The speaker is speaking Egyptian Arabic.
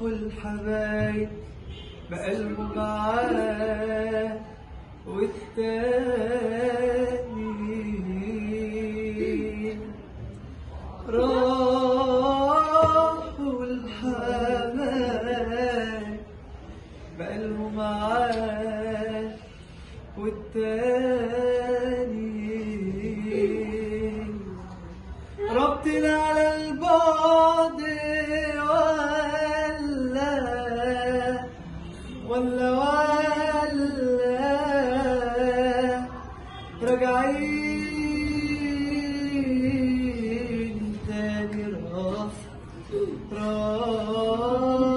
راحوا الحبايب بقلبه معاه والتاني راحوا الحبايب بقلبه معاه والتاني ربطنا على البعد ولا ولا ولا راجعين تاني راس راس